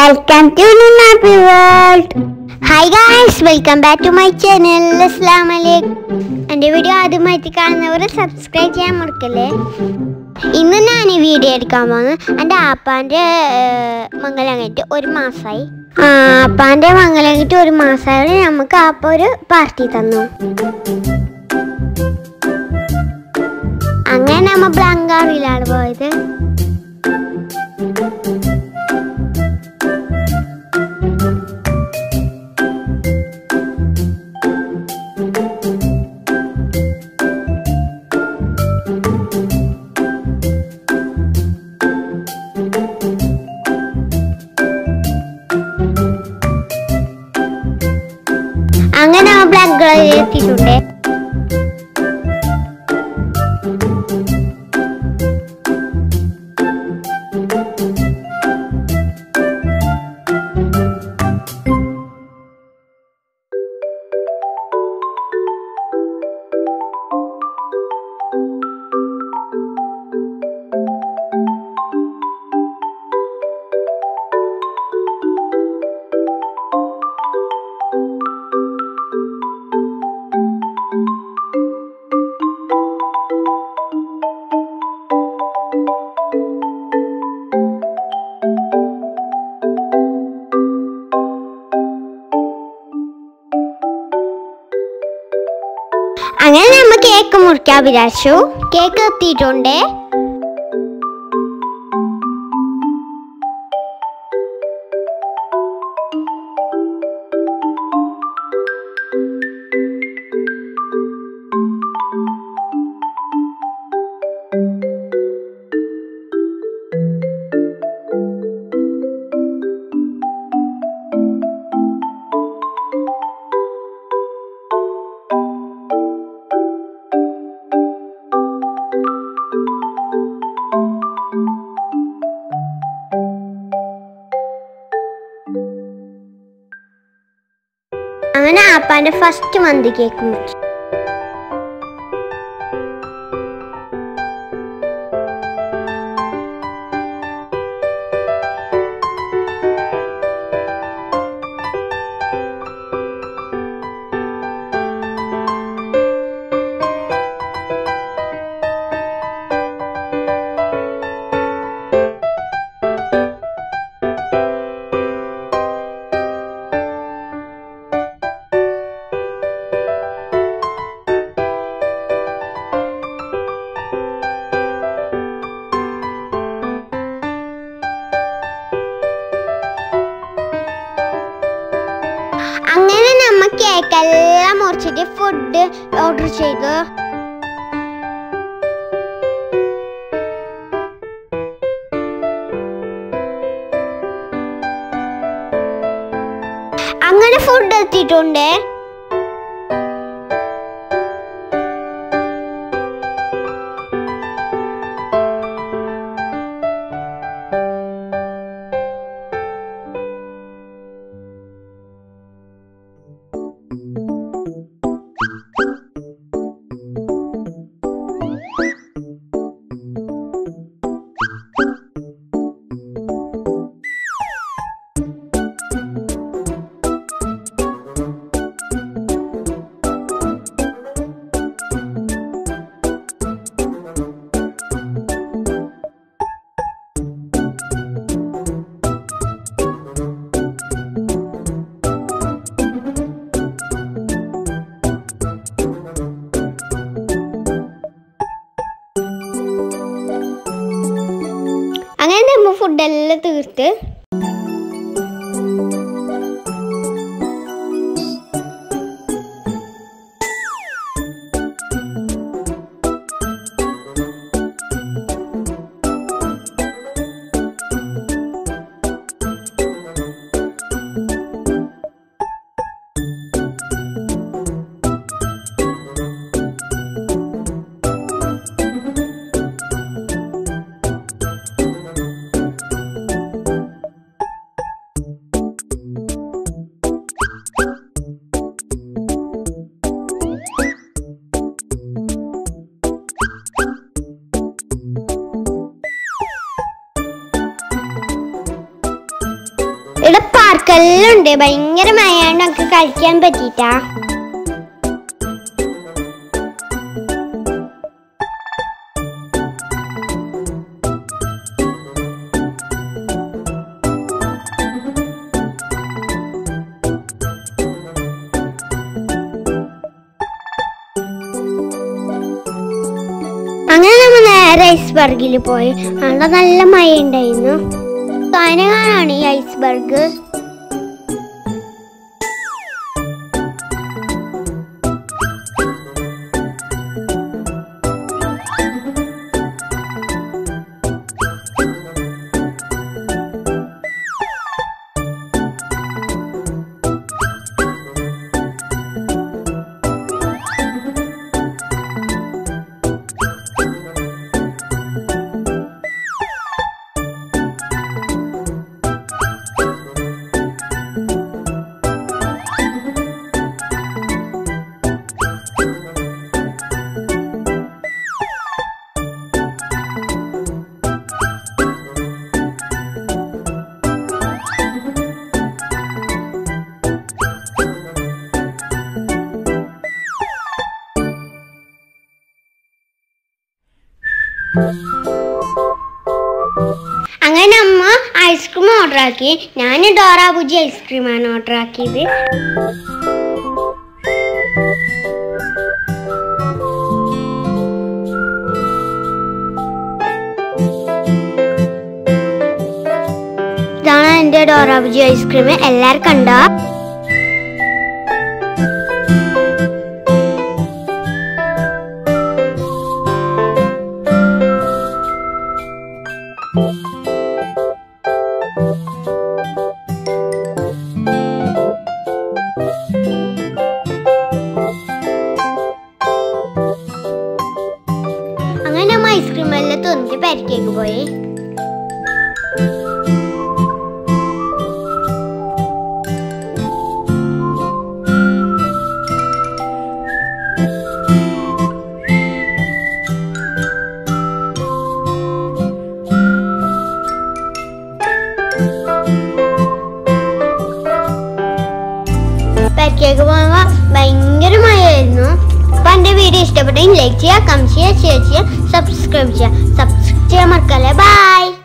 welcome to happy world hi guys welcome back to my channel അസ്സാം വലൈക്കും എൻ്റെ video ആദ്യമായിട്ട് കാണുന്നവർ സബ്സ്ക്രൈബ് ചെയ്യാൻ മറക്കല്ലേ ഇന്ന് ഞാൻ ഈ വീഡിയോ എടുക്കാൻ പോകുന്നത് എൻ്റെ ആപ്പാൻ്റെ മംഗലം കഴിഞ്ഞിട്ട് ഒരു മാസമായി ആ ആപ്പാൻ്റെ മംഗലം കഴിഞ്ഞിട്ട് ഒരു മാസമായി നമുക്ക് ആപ്പ ഒരു പാർട്ടി തന്നു അങ്ങനെ നമ്മ ബ്ലങ്കാറിലാണ് പോയത് അങ്ങനെ ആ ബ്ലങ്കുകളിൽ എത്തിയിട്ടുണ്ട് അങ്ങനെ നമ്മ കേക്ക് മുറിക്കാൻ വിചാരിച്ചു കേക്ക് എത്തിയിട്ടുണ്ട് അങ്ങനെ ആപ്പാന്റെ ഫസ്റ്റ് മന്തി കേക്ക് മുറിച്ചു അങ്ങനെ നമ്മ കേക്കെല്ലാം മുറിച്ചിട്ട് ഫുഡ് ഓർഡർ ചെയ്തു അങ്ങനെ ഫുഡ് എത്തിയിട്ടുണ്ട് അങ്ങനെ നമ്മ ഫുഡെല്ലാം തീർത്ത് ഇവിടെ പാർക്കെല്ലാം ഉണ്ട് ഭയങ്കര മഴയാണ്ട് നമുക്ക് കളിക്കാൻ പറ്റിട്ടാ അങ്ങനെ നമ്മൾ നേരെ ഐസ്ബർഗിൽ പോയി അവിടെ നല്ല മഴ ഉണ്ടായിരുന്നു കാനകാനാണ് ഈ ഐസ്ബർഗ് അങ്ങനെ അമ്മ ഐസ്ക്രീം ഓർഡർ ആക്കി ഞാൻ ഡോറാ ബുജി ഐസ്ക്രീമാണ് ഓർഡർ ആക്കിയത് ഇതാണ് എൻ്റെ ഡോറാ ബുജി ഐസ്ക്രീം എല്ലാവരും കണ്ടോ അങ്ങനെ നമ്മ ഐസ്ക്രീം എല്ലാം തിന്നിട്ട് പരിക്കേക്ക് പോയി പരിക്കേക്ക് പോകുമ്പോ ഭയങ്കര മഴയായിരുന്നു അപ്പൊ എന്റെ വീഡിയോ ഇഷ്ടപ്പെട്ടെങ്കിൽ ലൈക്ക് ചെയ്യുക കമന്റ് ചെയ്യുക ഷെയർ ചെയ്യുക സബ്സ്ക്രൈബ് ചെയ്യുക സബ്സ്ക്രൈബ് ചെയ്യാൻ മറക്കല്ലേ ബൈ